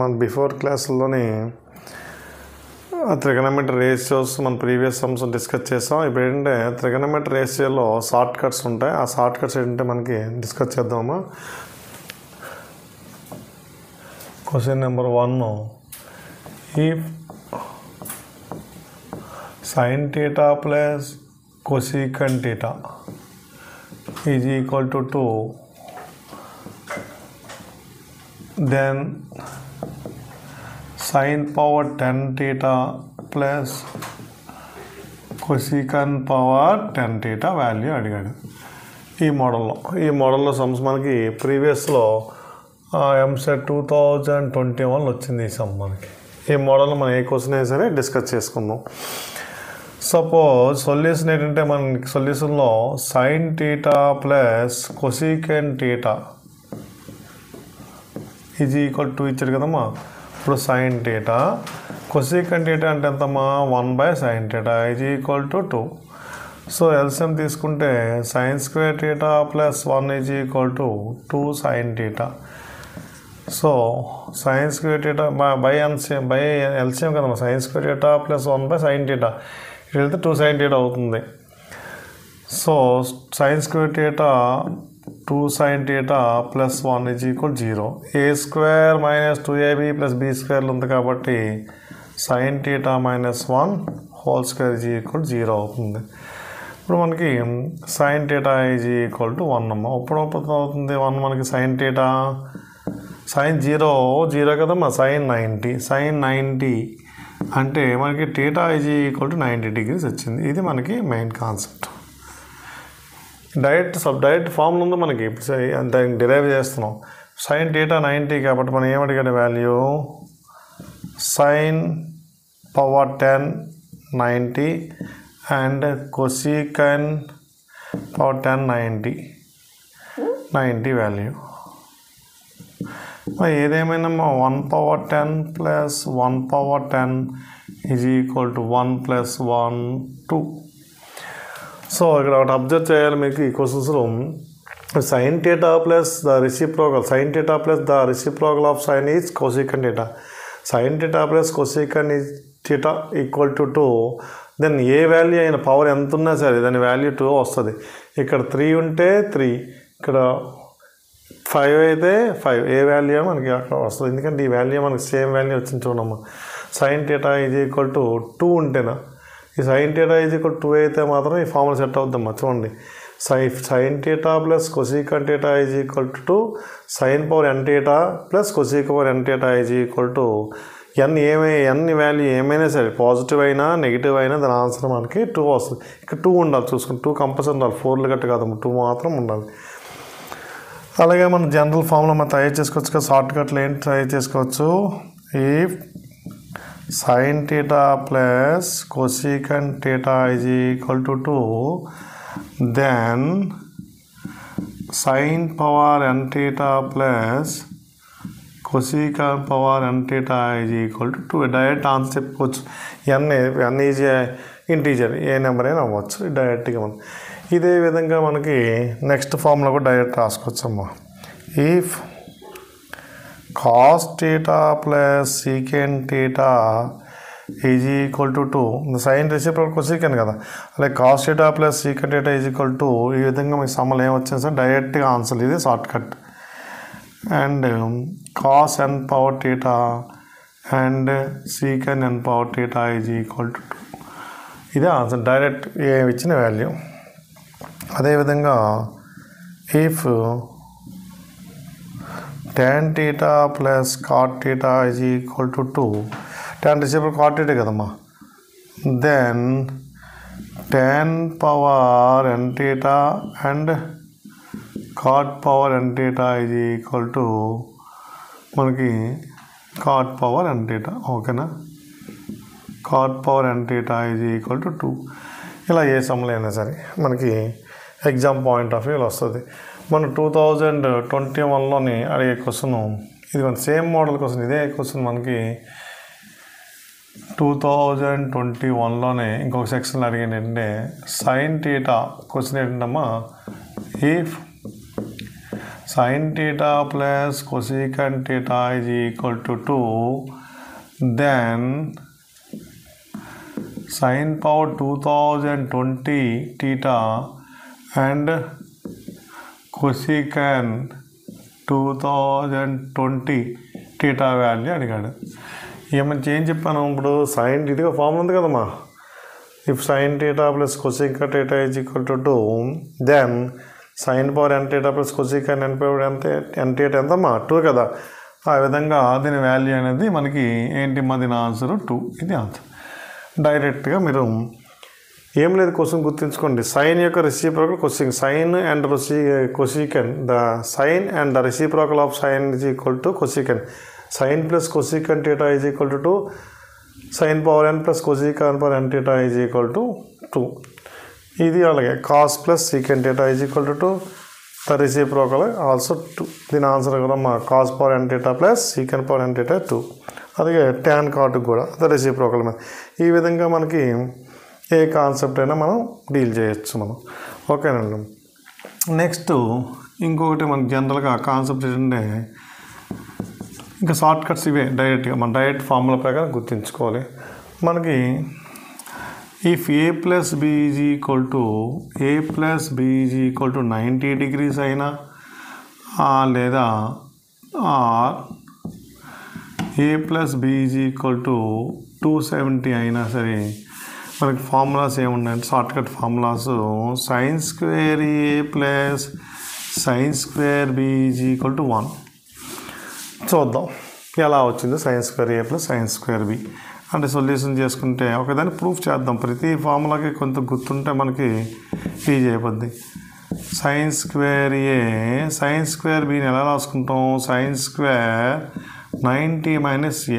మన బిఫోర్ క్లాసుల్లోని trigonometry ratios మన ప్రీవియస్ సమ్స్ డిస్కస్ చేసాం ఇప్పుడు ఏంటంటే త్రిగనమెట్రీ రేషియోలో షార్ట్ కట్స్ ఉంటాయి ఆ షార్ట్ కట్స్ ఏంటంటే మనకి డిస్కస్ చేద్దామా క్వశ్చన్ నెంబర్ వన్ ఈ sine theta plus cosecant theta is equal to two then sin power 10 theta plus cosecant power ten theta value అడిగాడు ఈ మోడల్లో ఈ మోడల్లో సమ్స్ మనకి ప్రీవియస్లో EAMCET two thousand twenty one వచ్చింది ఈ సమ్ మనకి ఈ మోడల్లో మనం ఏ క్వశ్చన్ అయినా సరే డిస్కస్ చేసుకుందాం సపోజ్ సొల్యూషన్ ఏంటంటే మనకి సొల్యూషన్లో sine theta plus cosecant theta is equal to ఇచ్చాడు కదమ్మా ఇప్పుడు సైన్ టీటా కొసీకన్ టీటా అంటే ఎంతమ్మా one by sine theta is equal to two so LCM తీసుకుంటే sine square theta plus one is equal to two sine theta so sine square theta by LCM by LCM కదమ్మా sine square theta plus one by sine theta ఇటు వెళ్తే two sine theta అవుతుంది so sine square theta two sine theta plus one is equal zero A square minus two AB plus B స్క్వేర్లు ఉంది కాబట్టి sine theta minus one whole square is equal zero అవుతుంది ఇప్పుడు మనకి sine theta is equal to one అమ్మ ఇప్పుడు అవుతుంది one మనకి sine theta sine zero zero కదమ్మా సైన్ నైంటీ సైన్ నైంటీ అంటే మనకి theta is equal to ninety degrees వచ్చింది ఇది మనకి main concept direct sub direct ఫామ్లో ఉంది మనకి దాన్ని డిరైవ్ చేస్తున్నాం సైన్ టీటా నైంటీ కాబట్టి మనం ఏమడిగాడు value sine power ten ninety and cosecant power ten ninety ninety value ఏదేమైనా one power ten plus one power ten is equal to one plus one two so ఇక్కడ ఒకటి observe చేయాలి మీకు ఈ క్వశ్చన్స్లో sine theta plus the reciprocal sine theta plus the reciprocal of sine is cosecant theta sine theta plus cosecant is theta equal to two then ఏ value అయిన power ఎంత ఉన్నా సరే దాని వాల్యూ టూ వస్తుంది ఇక్కడ త్రీ ఉంటే త్రీ ఇక్కడ ఫైవ్ అయితే ఫైవ్ ఏ వాల్యూ మనకి అక్కడ వస్తుంది ఎందుకంటే ఈ వాల్యూ మనకి సేమ్ వాల్యూ వచ్చింది చూడమ్మా sine theta is equal to two ఉంటేనా ఈ sine theta is equal two అయితే మాత్రం ఈ ఫార్ములా సెట్ అవుద్దమ్మా చూడండి sine sine theta plus cosecant theta is equal to two sine power N theta plus cosec power N theta is equal to N ఏమై N value ఏమైనా సరే positive అయినా negative అయినా దాని ఆన్సర్ మనకి టూ వస్తుంది ఇక్కడ టూ ఉండాలి చూసుకుని టూ కంపల్సరీ ఉండాలి ఫోర్లు గట్టు కాదమ్మా టూ మాత్రం ఉండాలి అలాగే మనం జనరల్ ఫామ్లో మనం తయారు చేసుకోవచ్చు కదా షార్ట్ కట్లు ఏంటి తయారు చేసుకోవచ్చు ఈ sine theta plus cosecant theta is equal to two then sine power N theta plus cosecant power N theta is equal to two direct answer చెప్పుకోవచ్చు ఎన్ ఎన్ ఈజ్ ఇంటీజర్ ఏ నెంబర్ అయినా అవ్వచ్చు డైరెక్ట్గా మనం ఇదే విధంగా మనకి నెక్స్ట్ ఫామ్లో కూడా డైరెక్ట్ రాసుకోవచ్చు అమ్మా if cos theta plus secant theta is equal to two sine reciprocal cosecant కదా అలాగే cos theta plus secant theta is equal to ఈ విధంగా మీకు సమ్మలు ఏమొచ్చింది సార్ డైరెక్ట్గా ఆన్సర్ ఇది shortcut and cos N power theta and secant N power theta is equal to two ఇదే ఆన్సర్ డైరెక్ట్ ఏ ఇచ్చిన వాల్యూ అదేవిధంగా if tan theta plus cot theta is equal to two ten రిసిపర్ cot theta కదమ్మా then tan power N theta and cot power N theta is equal to మనకి cot power N theta ఓకేనా cot power N theta is equal to two ఇలా ఏ సమ్లో అయినా సరే మనకి exam point of వ్యూలో వస్తుంది మన టూ థౌజండ్ ట్వంటీ వన్లోని అడిగే క్వశ్చన్ ఇది మన సేమ్ మోడల్ క్వశ్చన్ ఇదే క్వశ్చన్ మనకి టూ థౌజండ్ ట్వంటీ వన్లోనే ఇంకొక సెక్షన్ అడిగింది ఏంటంటే సైన్ టీటా క్వశ్చన్ ఏంటమ్మా ఈ sine theta plus cosecant theta is equal to two then sine power two thousand twenty theta and cosecant two thousand twenty theta value అడిగాడు ఏమని ఏం చెప్పాను ఇప్పుడు సైన్ ఇదిగా ఫామ్ ఉంది కదమ్మా if sine theta plus cosec theta is equal to two then sine power N theta plus cosecant N power ఎంత N theta ఎంతమ్మా టూ కదా ఆ విధంగా దీని వాల్యూ అనేది మనకి ఏంటి మా దీని ఆన్సర్ టూ ఇది ఆన్సర్ డైరెక్ట్గా మీరు ఏం లేదు క్వశ్చన్ గుర్తుంచుకోండి సైన్ యొక్క రెసిప్రోకల్ క్వశ్చన్ సైన్ అండ్ రొసి cosecant the sine and the reciprocal of sine is equal to cosecant sine plus cosecant theta is equal to two sine power N plus cosecant power N theta is equal to two ఇది అలాగే cos plus secant theta is equal to two the reciprocal also two దీని answer కూడా మా cos power N theta plus secant power N theta two అలాగే tan cot కూడా the reciprocal మీద ఈ విధంగా మనకి ఏ కాన్సెప్ట్ అయినా మనం డీల్ చేయొచ్చు మనం ఓకేనండి నెక్స్ట్ ఇంకొకటి మనకి జనరల్గా కాన్సెప్ట్ ఏంటంటే ఇంకా షార్ట్ కట్స్ ఇవే డైరెక్ట్గా మన డైరెక్ట్ ఫార్ములా ప్రకారం గుర్తుంచుకోవాలి మనకి if A plus B is equal to A plus B is equal to ninety degrees అయినా ఆ, లేదా or A plus B is equal to two seventy అయినా సరే మనకి ఫార్ములాస్ ఏమున్నాయంటే shortcut formulas sine square A plus sine square B is equal to one చూద్దాం ఎలా వచ్చిందో సైన్స్ స్క్వేర్ ఏ ప్లస్ సైన్స్ స్క్వేర్ బి అంటే సొల్యూషన్ చేసుకుంటే ఒకదాన్ని ప్రూఫ్ చేద్దాం ప్రతి ఫార్ములాకి కొంత గుర్తుంటే మనకి ఈజీ అయిపోద్ది sines square A sines square బిని ఎలా రాసుకుంటాం sines square ninety minus A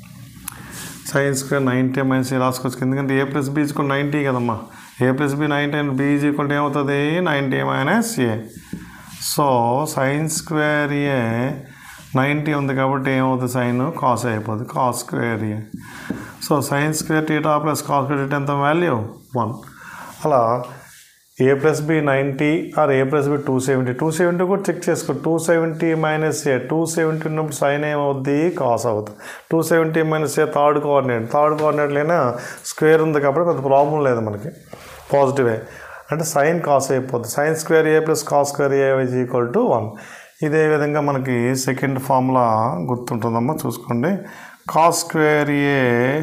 sines square ninety minus A రాసుకోవచ్చు ఎందుకంటే A plus B equal ninety కదమ్మా A plus B ninety and B equal ఏమవుతుంది ninety minus A so sine square A ninety ఉంది కాబట్టి ఏమవుతుంది సైన్ కాస్ అయిపోతుంది cos square A so sine square theta plus cos square theta ఎంత value one అలా A plus B ninety or A plus B two seventy two seventy కూడా check చేసుకో two seventy minus A two seventy ఉన్నప్పుడు sine ఏమవుద్ది cos అవుతుంది two seventy minus A third coordinate third కోఆర్డినేట్లైనా square ఉంది కాబట్టి కొంత ప్రాబ్లం లేదు మనకి పాజిటివే అంటే సైన్ కాస్ అయిపోతుంది sine square A plus cos square A is equal to one ఇదే విధంగా మనకి సెకండ్ ఫార్ములా గుర్తుంటుందమ్మా చూసుకోండి కాస్ స్క్వేర్ ఏ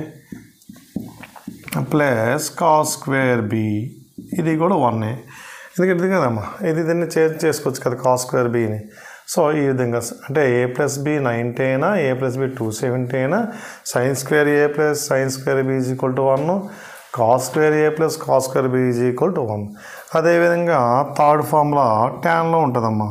ప్లస్ కాస్ స్క్వేర్ బి ఇది కూడా వన్నే ఎందుకంటే ఇది కదమ్మా ఇది దీన్ని చేంజ్ చేసుకోవచ్చు కదా కాస్ స్క్వేర్ బిని సో ఈ విధంగా అంటే ఏ ప్లస్ బి నైంటీ అయినా A plus B two seventy అయినా sine square A plus sine square B is equal to one cos square A plus cos square B is equal to one అదేవిధంగా third formula ట్యాన్లో ఉంటుందమ్మా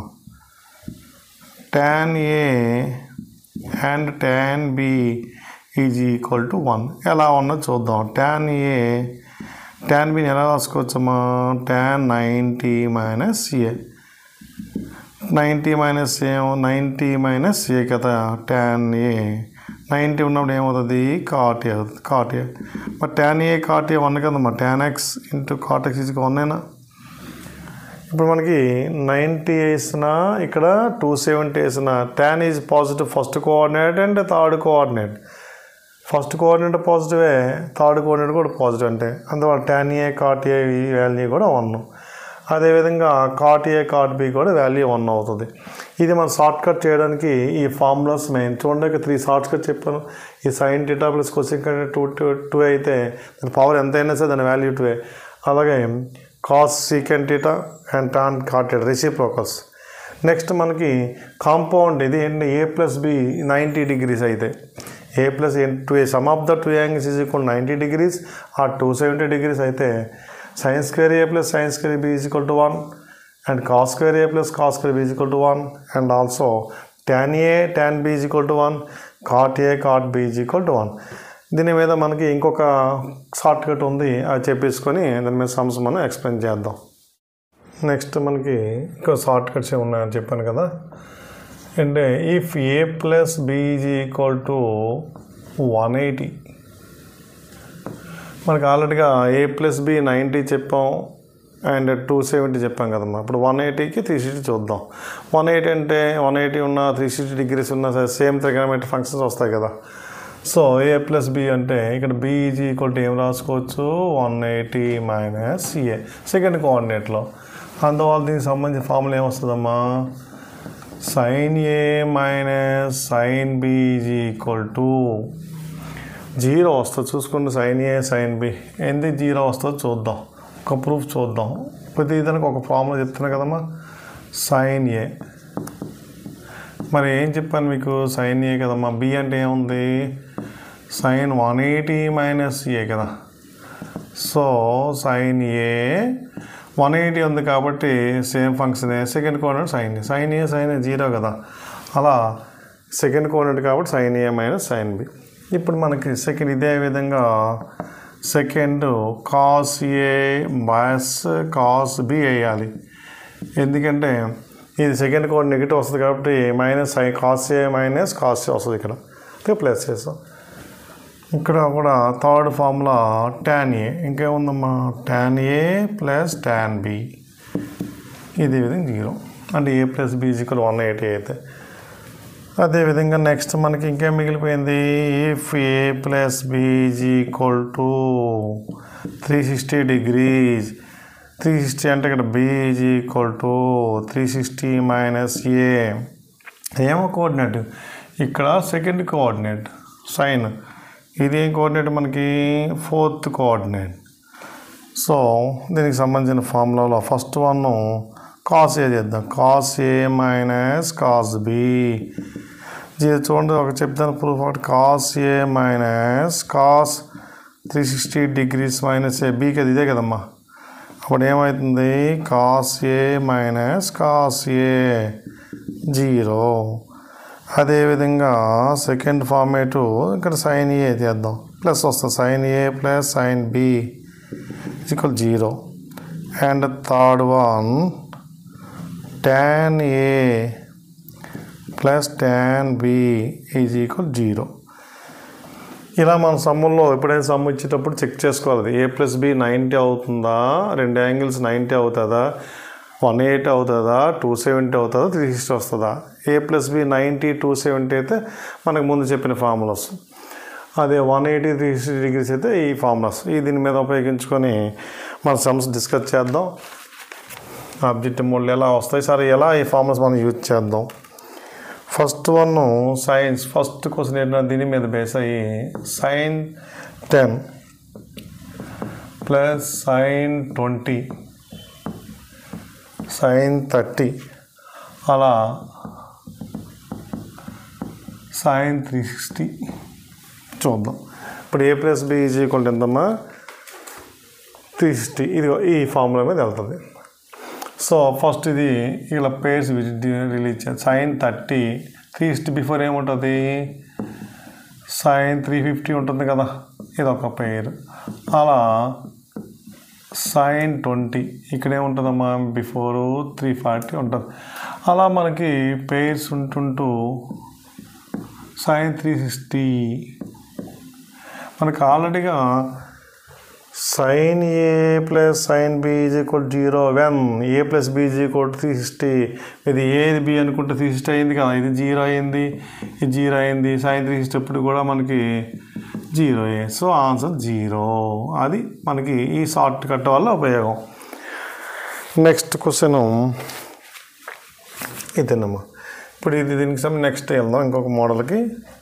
tan A and tan B is equal to one ఎలా ఉన్నది చూద్దాం tan A tan బిని ఎలా రాసుకోవచ్చమ్మా tan ninety minus A ninety minus ఏమో నైంటీ మైనస్ ఏ కదా ట్యాన్ ఏ నైంటీ ఉన్నప్పుడు ఏమవుతుంది కాట్ ఏ అవుతుంది కాట్ ఏ మరి tan A cot A one కదమ్మా tan X into cot X is వన్నేనా ఇప్పుడు మనకి నైంటీ వేసిన ఇక్కడ టూ సెవెంటీ వేసిన tan is positive first coordinate and third coordinate first coordinate పాజిటివే థర్డ్ కోఆర్డినేట్ కూడా పాజిటివ్ అంటే అందువల్ల tan A cot A value కూడా వన్ అదేవిధంగా కాట్ ఏ కాట్ బి కూడా వాల్యూ వన్ అవుతుంది ఇది మనం షార్ట్ కట్ చేయడానికి ఈ ఫార్ములాస్ మెయిన్ చూడండి త్రీ షార్ట్ కట్ చెప్పాను ఈ సైన్ టీటా ప్లస్ కొసిన్ కంటే టూ టూ టూ అయితే దాని పవర్ ఎంత అయినా సరే దాని వాల్యూ టూ అలాగే cos secant theta and tan cot reciprocals next మనకి కాంపౌండ్ ఇది ఏంటి ఏ ప్లస్ బి నైంటీ డిగ్రీస్ అయితే A plus two A sum of the two angles is equal ninety degrees ఆ టూ సెవెంటీ డిగ్రీస్ అయితే sine square A plus sine square B is equal to one and cos square A plus cos square B is equal to one and also tan A tan B is equal to one cot A cot B is equal to one దీని మీద మనకి ఇంకొక short cut ఉంది అది చెప్పేసుకొని దాని మీద sums మనం explain చేద్దాం నెక్స్ట్ మనకి ఇంకో షార్ట్ కట్స్ ఉన్నాయని చెప్పాను కదా అంటే if A plus B is equal to one eighty మనకి ఆల్రెడీగా ఏ ప్లస్ బి నైంటీ చెప్పాం అండ్ టూ సెవెంటీ చెప్పాం కదమ్మా ఇప్పుడు వన్ ఎయిటీకి త్రీ సిక్స్టీ చూద్దాం వన్ ఎయిటీ అంటే వన్ ఎయిటీ ఉన్న త్రీ సిక్స్టీ డిగ్రీస్ ఉన్న సేమ్ త్రిగనమెట్రిక్ ఫంక్షన్స్ వస్తాయి కదా సో ఏ ప్లస్ బి అంటే ఇక్కడ బి ఈజ్ ఈక్వల్ టు ఏం రాసుకోవచ్చు one eighty minus A second కోఆర్డినేట్లో అందువల్ల దీనికి సంబంధించిన ఫార్ములా ఏమొస్తుందమ్మా sine A minus sine B is equal to zero వస్తుంది చూసుకుంటే సైన్ ఏ సైన్ బి ఎందుకు జీరో వస్తుందో చూద్దాం ఒక ప్రూఫ్ చూద్దాం ప్రతి దానికి ఒక ఫార్ములా చెప్తున్నా కదమ్మా సైన్ ఏ మరి ఏం చెప్పాను మీకు సైన్ ఏ కదమ్మా బి అంటే ఏముంది sine one eighty minus A కదా so sine A one eighty ఉంది కాబట్టి same function second coordinate sine A sine A sine A zero కదా అలా సెకండ్ కోఆర్డినేట్ కాబట్టి sine A minus sine B ఇప్పుడు మనకి సెకండ్ ఇదే విధంగా second cos A minus cos B వేయాలి ఎందుకంటే ఇది సెకండ్ కోడ్ నెగిటివ్ వస్తుంది కాబట్టి మైనస్ సై cos A minus cos A వస్తుంది ఇక్కడ ఇక ప్లస్ చేస్తాం ఇక్కడ కూడా థర్డ్ ఫార్ములా ట్యాన్ ఏ ఇంకేముందమ్మా tan A plus tan B ఇదే విధంగా జీరో అంటే A plus B equal one eighty అయితే అదేవిధంగా నెక్స్ట్ మనకి ఇంకేం మిగిలిపోయింది if A plus B equal to three sixty degrees three sixty అంటే ఇక్కడ B equal to three sixty minus A ఏమో కోఆర్డినేట్ ఇక్కడ సెకండ్ కోఆర్డినేట్ సైన్ ఇది ఏం కోఆర్డినేట్ మనకి ఫోర్త్ కోఆర్డినేట్ సో దీనికి సంబంధించిన ఫార్ములాలో ఫస్ట్ వన్ కాస్ ఏ చేద్దాం cos A minus cos B చూడండి ఒక చెప్తాను ప్రూఫ్ ఒకటి cos A minus cos three sixty degrees minus A బీకి అది ఇదే కదమ్మా అప్పుడు ఏమవుతుంది cos A minus cos A zero అదేవిధంగా సెకండ్ ఫార్మేటు ఇక్కడ సైన్ ఏ చేద్దాం ప్లస్ వస్తుంది sine A plus sine B equal zero and third one tan A plus tan B is equal zero ఇలా మన సమ్ముల్లో ఎప్పుడైనా సమ్ ఇచ్చేటప్పుడు చెక్ చేసుకోవాలి ఏ plus B ninety అవుతుందా రెండు యాంగిల్స్ నైంటీ అవుతుందా వన్ ఎయిట్ అవుతుందా టూ సెవెంటీ అవుతుందా త్రీ సిక్స్టీ వస్తుందా A plus B ninety two seventy అయితే మనకు ముందు చెప్పిన ఫార్ములాస్ అదే one eighty three sixty degrees అయితే ఈ ఫార్ములాస్ ఈ దీని మీద ఉపయోగించుకొని మన సమ్స్ డిస్కస్ చేద్దాం ఆబ్జెక్టివ్ మోడ్లు ఎలా వస్తాయి సరే ఎలా ఈ ఫార్ములాస్ మనం యూజ్ చేద్దాం first one sines first question ఏంటంటే దీని మీద బేస్ అయ్యి sine ten plus sine twenty sine thirty అలా సైన్ త్రీ సిక్స్టీ చూద్దాం ఇప్పుడు A plus B is equal ఎంతమ్మా త్రీ సిక్స్టీ ఇది ఈ ఫార్ములా మీద వెళ్తుంది సో ఫస్ట్ ఇది ఇలా పేర్స్ రిలీజ్ చేయాలి sine thirty three sixty before ఏముంటుంది సైన్ త్రీ ఫిఫ్టీ ఉంటుంది కదా ఇది ఒక పేరు అలా సైన్ ట్వంటీ ఇక్కడ ఏముంటుందమ్మా బిఫోర్ త్రీ ఫార్టీ ఉంటుంది అలా మనకి పేర్స్ ఉంటుంటూ సైన్ త్రీ సిక్స్టీ మనకు ఆల్రెడీగా sine A plus sine B is equal zero when A plus B is equal three sixty ఇది ఏది బి అనుకుంటే త్రీ సిక్స్టీ అయింది కదా ఇది జీరో అయింది ఇది జీరో అయింది సైన్ త్రీ సిక్స్టీ ఎప్పుడు కూడా మనకి జీరో సో ఆన్సర్ జీరో అది మనకి ఈ షార్ట్ కట్ వల్ల ఉపయోగం నెక్స్ట్ క్వశ్చన్ ఇదేనమ్మా ఇప్పుడు ఇది దీనికి సంబంధించి నెక్స్ట్ వెళ్దాం ఇంకొక మోడల్కి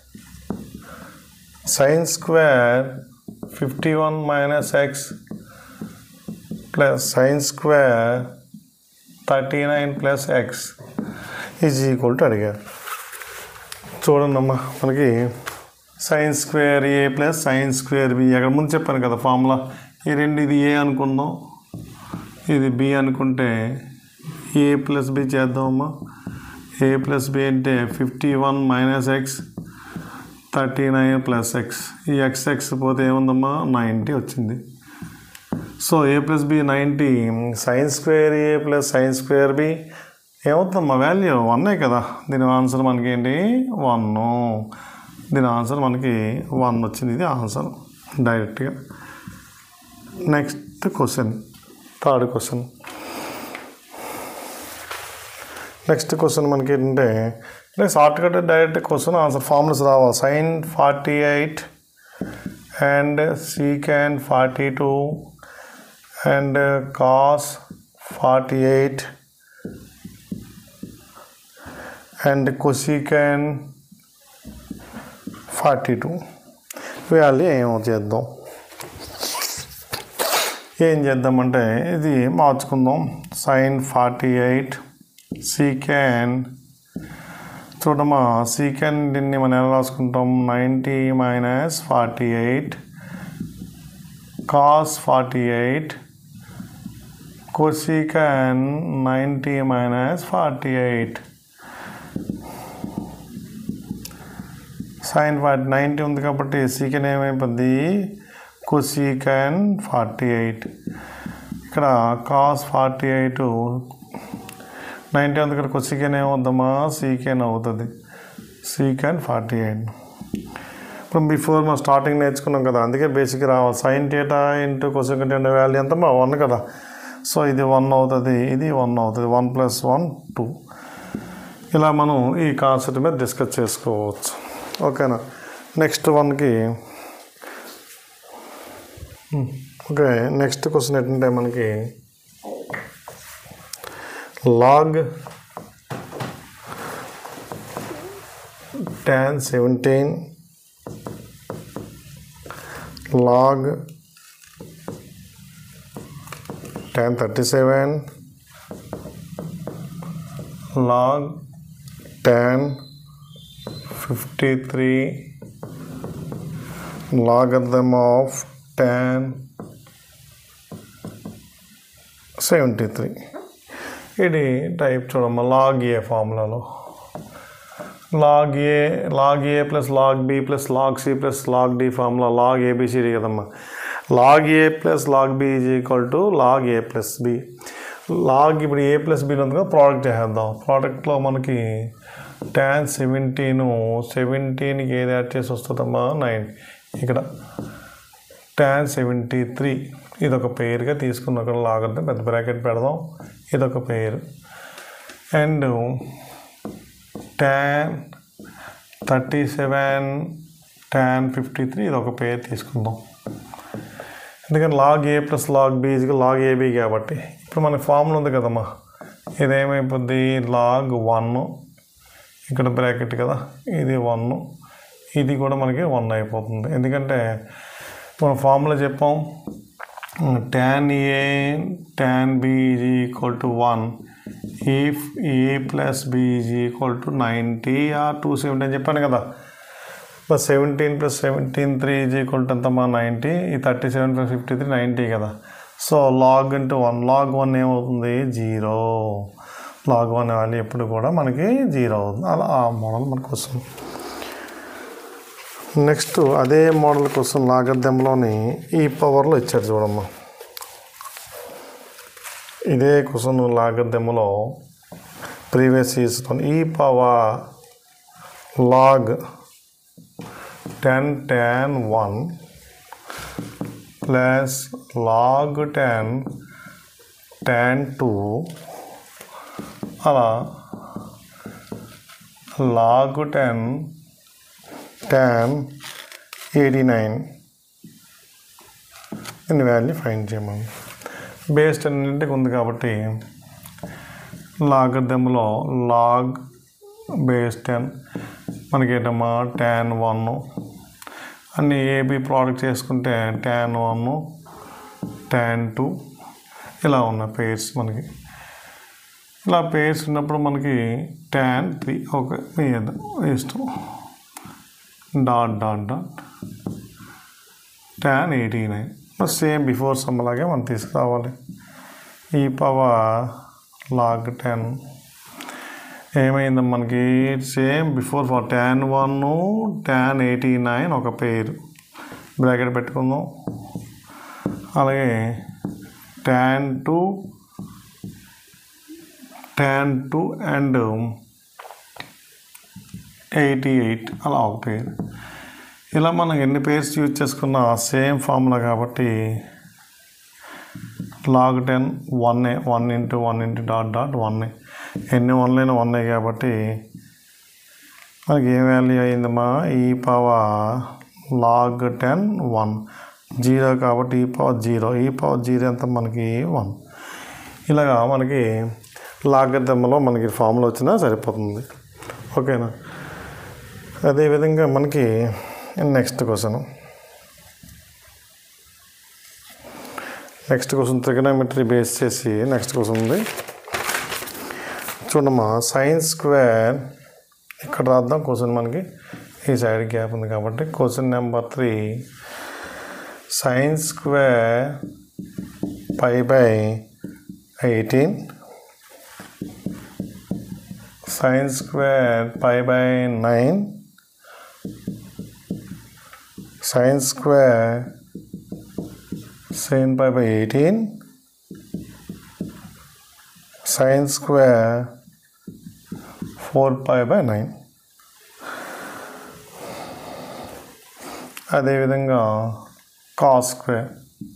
sine square fifty one minus X plus sine square thirty nine plus X is equal to అడిగారు చూడండి అమ్మా మనకి సైన్ స్క్వేర్ ఏ ప్లస్ సైన్ స్క్వేర్ బి అక్కడ ముందు చెప్పాను కదా ఫార్ములా ఈ రెండు ఇది ఏ అనుకుందాం ఇది బి అనుకుంటే ఏ ప్లస్ బి చేద్దామమ్మా ఏ ప్లస్ బి అంటే fifty one minus X thirty nine plus X ఈ ఎక్స్ ఎక్స్ పోతే ఏముందమ్మా నైంటీ వచ్చింది so A plus B ninety sine square A plus sine square B ఏమవుతుందమ్మా వాల్యూ వన్నే కదా దీని ఆన్సర్ మనకి ఏంటి వన్ దీని ఆన్సర్ మనకి వన్ వచ్చింది ఇది ఆన్సర్ డైరెక్ట్గా next question third question next question మనకి ఏంటంటే next shortcut direct question answer formulas రావాలి sine forty eight and secant forty two and cos forty eight and cosecant forty two వేయాలి ఏమో చేద్దాం ఏం చేద్దామంటే ఇది మార్చుకుందాం సైన్ ఫార్టీ ఎయిట్ సీకెన్ చూడమ్మా సీకెన్ దీన్ని మనం ఎలా రాసుకుంటాం ninety minus forty eight cos forty eight cosecant ninety minus forty eight sine forty ninety ఉంది కాబట్టి సీకెన్ ఏమైపోద్ది కొసీకెన్ ఫార్టీ ఎయిట్ ఇక్కడ కాస్ ఫార్టీ ఎయిట్ నైంటీ ఉంది ఇక్కడ కొసీకెన్ ఏమవుద్దామా సీకెన్ అవుతుంది సీకెన్ ఫార్టీ ఎయిట్ ఇప్పుడు బిఫోర్ మనం స్టార్టింగ్ నేర్చుకున్నాం కదా అందుకే బేసిక్ రావాలి sine theta into cosecant theta value ఎంత మా వన్ కదా సో ఇది వన్ అవుతుంది ఇది వన్ అవుతుంది వన్ ప్లస్ వన్ టూ ఇలా మనం ఈ కాన్సెప్ట్ మీద డిస్కస్ చేసుకోవచ్చు ఓకేనా నెక్స్ట్ వన్కి ఓకే నెక్స్ట్ క్వశ్చన్ ఏంటంటే మనకి log tan seventeen log tan thirty seven log tan fifty three logarithm of tan seventy three ఇది టైప్ చూడమ్మా లాగ్ ఏ ఫార్ములాలో log A log A plus log B plus log C plus log D formula log ABCD కదమ్మా log A plus log B is equal to log A plus B log ఇప్పుడు A plus B ఉంది కదా product చేసేద్దాం ప్రోడక్ట్లో మనకి tan seventeen సెవెంటీన్కి ఏది add చేసి వస్తుందమ్మా nine ఇక్కడ ట్యాన్ సెవెంటీ త్రీ ఇదొక పేరుగా తీసుకున్న ఒక లాగంటే పెద్ద బ్రాకెట్ పెడదాం ఇదొక పేరు and tan thirty seven tan fifty three ఇది ఒక పేరు తీసుకుందాం ఎందుకంటే log A plus log B ఇదిగా లాగ్ ఏబి కాబట్టి ఇప్పుడు మనకి ఫార్ములా ఉంది కదమ్మా ఇదేమైపోద్ది లాగ్ వన్ ఇక్కడ బ్రాకెట్ కదా ఇది వన్ ఇది కూడా మనకి వన్ అయిపోతుంది ఎందుకంటే మనం ఫార్ములా చెప్పాం tan A tan B is equal to one if A plus B is equal to ninety or two seventy అని చెప్పాను కదా plus seventeen plus seventeen three is equal to ఎంతమ్మా నైంటీ ఈ thirty seven plus fifty three ninety కదా so log into one log one ఏమవుతుంది zero log one value ఎప్పుడు కూడా మనకి జీరో అవుతుంది అలా ఆ మోడల్ మనకు వస్తుంది నెక్స్ట్ అదే మోడల్ కోసం లాగర్థంలోని ఈ పవర్లో ఇచ్చారు చూడమ్మా ఇదే క్వశ్చన్ లాగర్థంలో ప్రీవియస్ ఇయర్స్లో ఈ power log ten ten one plus log ten ten two అలా log ten ten eighty nine దీని వాల్యూ ఫైండ్ చేయమని బేస్ టెన్ అన్నింటికి ఉంది కాబట్టి లాగర్థంలో లాగ్ బేస్ టెన్ మనకి ఏంటమ్మా ట్యాన్ వన్ అన్ని ఏబి ప్రోడక్ట్ చేసుకుంటే ట్యాన్ వన్ ట్యాన్ టూ ఇలా ఉన్నాయి పేర్స్ మనకి ఇలా పేర్స్ ఉన్నప్పుడు మనకి ట్యాన్ త్రీ ఓకే మీ ఇష్టం dot dot dot tan eighty nine same before sum లాగే మనం తీసుకురావాలి ఈ పవర్ లాగ్ టెన్ ఏమైంది మనకి same before for tan one tan eighty nine ఒక పేరు బ్రాకెట్ పెట్టుకుందాం అలాగే tan two tan two and eighty eight అలా ఒక పేరు ఇలా మనం ఎన్ని పేర్స్ యూజ్ చేసుకున్నా సేమ్ ఫార్ములా కాబట్టి లాగ్ టెన్ వన్ ఏ one into one into dot dot one ఏ ఎన్ని వన్లైనా వన్ ఏ కాబట్టి మనకి ఏ వాల్యూ అయిందమ్మా ఈ power log ten one zero కాబట్టి ఈ పవర్ జీరో ఈ పవర్ జీరో ఎంత మనకి వన్ ఇలాగా మనకి లాగద్దమ్మలో మనకి ఫార్ములా వచ్చినా సరిపోతుంది ఓకేనా అదేవిధంగా మనకి next question next question trigonometry base చేసి నెక్స్ట్ క్వశ్చన్ ఉంది చూడమ్మా సైన్స్ స్క్వేర్ ఇక్కడ రాద్దాం క్వశ్చన్ మనకి ఈ సైడ్ గ్యాప్ ఉంది కాబట్టి question number three sines square pi by eighteen sines square pi by nine sines square sin pi by 18 sin square 4 pi by 9 అదేవిధంగా cos square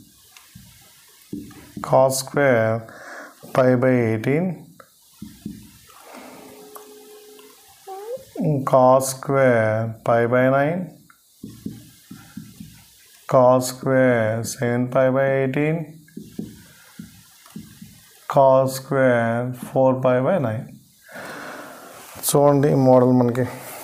cos square pi by eighteen cos square pi by nine cos square sin pi by 18 cos square 4 pi by 9 చూడండి ఈ model మనకి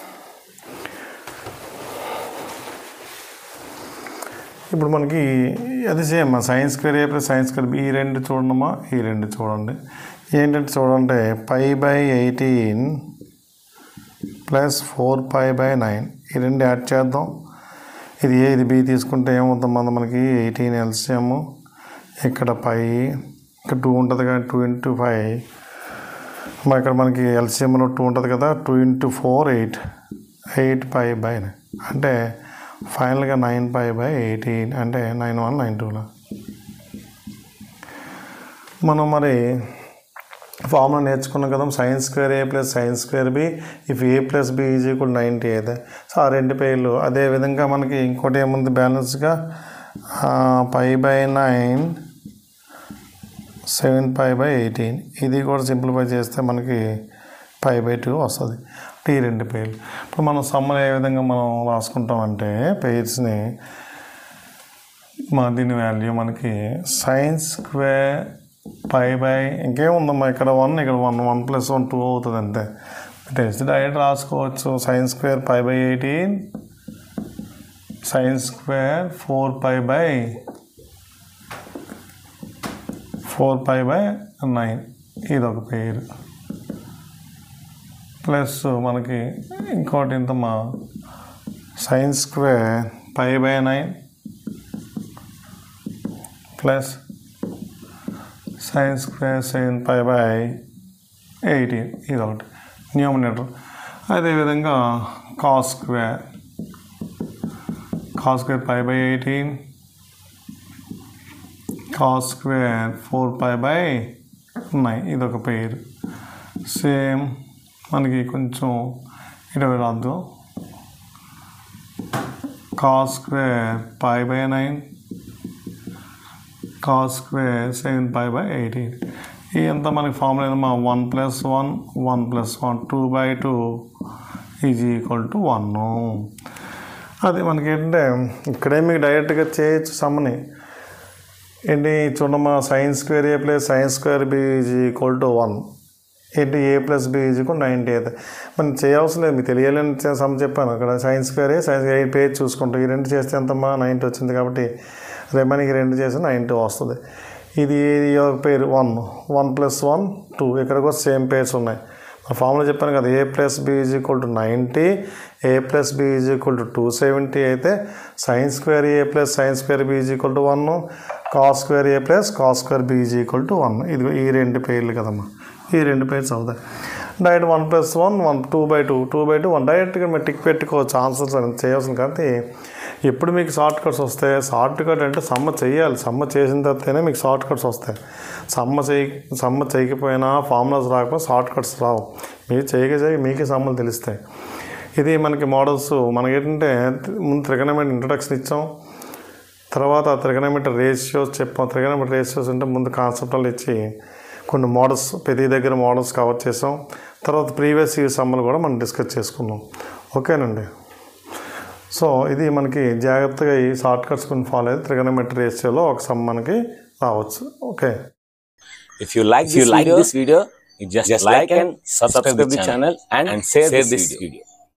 ఇప్పుడు మనకి అది same sines square ఏ plus science square B ఈ రెండు చూడమ్మా ఈ రెండు చూడండి ఏంటంటే చూడండి pi by eighteen plus four pi by nine ఈ రెండు యాడ్ చేద్దాం ఇది ఏ ఇది బి తీసుకుంటే ఏమవుతుంది మన మనకి ఎయిటీన్ ఎల్సిఎం ఇక్కడ పై ఇక్కడ టూ ఉంటుంది కదా టూ ఇంటూ ఫైవ్ మరి ఇక్కడ మనకి ఎల్సిఎంలో టూ ఉంటుంది కదా two into four eight eight pi by అంటే ఫైనల్గా నైన్ పై బై ఎయిటీన్ అంటే నైన్ వన్ నైన్ టూలో మనం మరి ఫార్ములా నేర్చుకున్నాం కదా sines square A plus science square B if A plus B is equal ninety అయితే సో ఆ రెండు పేర్లు అదేవిధంగా మనకి ఇంకోటి ఏముంది బ్యాలెన్స్గా pi by nine seven pi by eighteen ఇది కూడా సింప్లిఫై చేస్తే మనకి పై బై టూ వస్తుంది ఈ రెండు పేర్లు ఇప్పుడు మనం సమ్మర్ ఏ విధంగా మనం రాసుకుంటామంటే పేర్స్ని మా దీని వాల్యూ మనకి సైన్స్ స్క్వేర్ పై బై ఇంకేముందమ్మా ఇక్కడ వన్ ఇక్కడ one one plus one two అవుతుంది అంతే తెలిసి డైరెక్ట్ రాసుకోవచ్చు sines square pi by eighteen sines square four pi by four pi by nine ఇది ఒక పేరు ప్లస్ మనకి ఇంకోటి ఇంత మా sines square pi by nine plus sine square sine pi by eighteen ఇది ఒకటి న్యూమినేటర్ అదేవిధంగా cos square cos square pi by eighteen cos square four pi by nine ఇది ఒక పేరు సేమ్ మనకి కొంచెం ఇరవై రాద్దాం cos square pi by nine cos square seven pi by eighteen ఇదంతా మనకి ఫార్ములా ఏంటమ్మా one plus one one plus one two by two is equal to one అది మనకి ఏంటంటే ఇక్కడే మీకు డైరెక్ట్గా చేయొచ్చు సమ్మని ఏంటి చూడమ్మా sine square A plus science square B is equal to one ఏంటి ఏ plus B is equal ninety అయితే మనం చేయవలసిన లేదు మీకు తెలియాలని సమ్ చెప్పాను అక్కడ sine square sine eight page చూసుకుంటాం ఈ రెండు చేస్తే ఎంతమ్మా నైంటీ వచ్చింది కాబట్టి రిమైనింగ్ రెండు చేసి నైంటీ వస్తుంది ఇది ఇది ఒక pair one one plus one two ఇక్కడ కూడా సేమ్ పేర్స్ ఉన్నాయి ఫార్ములా చెప్పాను కదా a plus B is equal to ninety a plus B is equal to two seventy అయితే sine square A plus science square B is equal to one cos square A plus cos square B is equal to one ఇది ఈ రెండు పేర్లు కదమ్మా ఈ రెండు pairs అవుతాయి direct one plus one one two by two two by two one డైరెక్ట్గా మీరు టిక్ పెట్టుకోవచ్చు ఆన్సర్స్ అని చేయవలసిన కాబట్టి ఎప్పుడు మీకు షార్ట్ కట్స్ వస్తాయి షార్ట్ కట్ అంటే సమ్మ చేయాలి సమ్మ చేసిన తర్వాతనే మీకు షార్ట్ కట్స్ వస్తాయి సమ్మ చేయ సమ్మ చేయకపోయినా ఫార్ములాస్ రాకపోయినా షార్ట్ కట్స్ రావు మీరు చేయక చేయ మీకే సమ్మలు తెలుస్తాయి ఇది మనకి మోడల్స్ మనకి ఏంటంటే ముందు త్రికనమైన ఇంట్రడక్షన్ ఇచ్చాం తర్వాత త్రిగనమెట్రీ రేషియోస్ చెప్పాం త్రిగనమెట్రీ రేషియోస్ అంటే ముందు కాన్సెప్ట్లు ఇచ్చి కొన్ని మోడల్స్ ప్రతి దగ్గర మోడల్స్ కవర్ చేసాం తర్వాత ప్రీవియస్ ఇయర్ సమ్మలు కూడా మనం డిస్కస్ చేసుకున్నాం ఓకేనండి సో ఇది మనకి జాగ్రత్తగా ఈ షార్ట్ కట్స్ కొన్ని ఫాలో అయితే త్రిగనమెట్రీ రేషియోలో ఒక సమ్ మనకి రావచ్చు okay If you like, If you this, like video, this video, you just, just like like and and subscribe the channel and, share, share this this video. video.